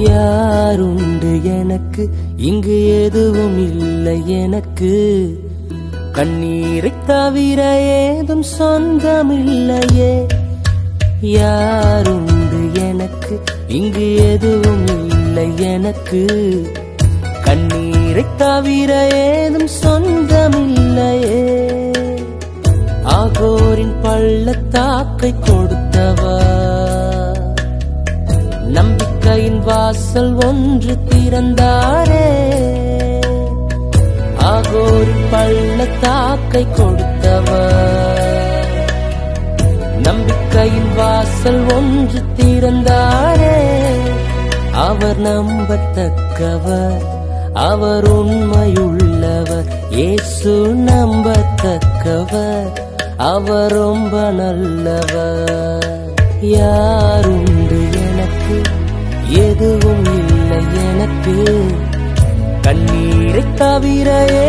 யாருண்டு எனக்கு இங்கு எதுவும் இல்லை எனக்கு கண்ணீரை தவிர ஏதும் சொந்தமில்லையே யாருண்டு எனக்கு இங்கு எதுவும் இல்லை எனக்கு கண்ணீரை தவிர ஏதும் சொந்தமில்லையே ஆகோரின் பள்ளத்தாக்கை கொடுத்தவர் நம்பிக்கையின் வாசல் ஒன்று திறந்தாரே ஆகோரின் பள்ளத்தாக்கை கொடுத்தவர் நம்பிக்கையின் வாசல் ஒன்று திறந்தாரே அவர் நம்பத்தக்கவர் அவர் உண்மையுள்ளவர் இயேசு நம்பத்தக்கவர் அவர் ரொம்ப நல்லவர் யாருண்டு எனக்கு எதுவும் இல்லை எனக்கு கண்ணீரை தவிர